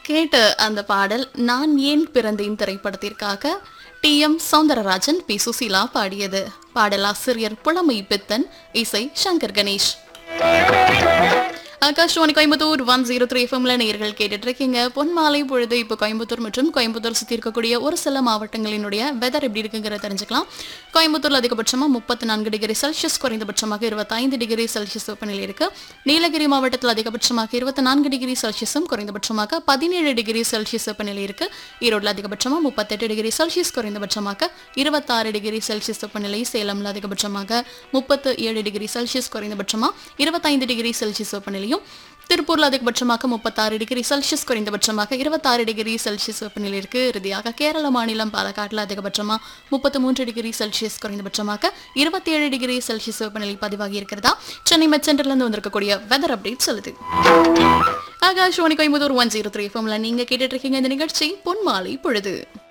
கேட்ட அந்த பாடல் நான் ஏன் பிறந்தேன் திரைப்படத்திற்காக T M Soundararajan P Susheela பாடியது பாடலாசிரியர் புலமை பித்தன் இசை Shankar Ganesh Akashvani Coimbatore one zero three எஃப்எம்ல நேர்கள் கேட்டுட்டு இருக்கீங்க பொன்மாலை பொழுது இப்போ கோயம்புத்தூர் மற்றும் கோயம்புத்தூர் சுற்றி இருக்கக்கூடிய ஒரு சில மாவட்டங்களினுடைய வெதர் எப்படி இருக்குங்கிறத தெரிஞ்சுக்கலாம் கோயம்புத்தூர்ல அதிகபட்சமா முப்பத்தி நான்கு டிகிரி செல்சியஸ் குறைந்தபட்சமாக இருபத்தைந்து டிகிரி செல்சியஸ் வெப்பநிலை இருக்கு நீலகிரி மாவட்டத்தில் அதிகபட்சமாக இருபத்தி நான்கு டிகிரி செல்சியஸும் குறைந்தபட்சமாக பதினேழு டிகிரி செல்சியஸ் வெப்பநிலை இருக்கு ஈரோட்டில் அதிகபட்சமா முப்பத்தெட்டு டிகிரி செல்சியஸ் குறைந்தபட்சமாக இருபத்தாறு டிகிரி செல்சியஸ் வெப்பநிலை சேலம்ல அதிகபட்சமாக முப்பத்து ஏழு டிகிரி செல்சியஸ் குறைந்தபட்சமா இருபத்தைந்து டிகிரி செல்சியஸ் வெப்பநிலையும் திருப்பூர்ல அதிகபட்சமாக முப்பத்தாறு டிகிரி செல்சியஸ் குறைந்தபட்சமாக இருபத்தாறு டிகிரி செல்சியஸ் வெப்பநிலை இருக்கு இறுதியாக கேரள மாநிலம் பாலக்காட்டில் அதிகபட்சமா முப்பத்து மூன்று டிகிரி செல்சியஸ் குறைந்தபட்சமாக இருபத்தி ஏழு டிகிரி செல்சியஸ் வெப்பநிலை பதிவாகி இருக்கிறதா சென்னை மெட் சென்டர்ல இருந்து வந்திருக்கக்கூடிய வெதர் அப்டேட் சொல்லுது Akashvani Coimbatore one zero three எஃப்எம்ல நீங்க கேட்டுட்டு இருக்கீங்க இந்த நிகழ்ச்சி பொன்மாலை பொழுது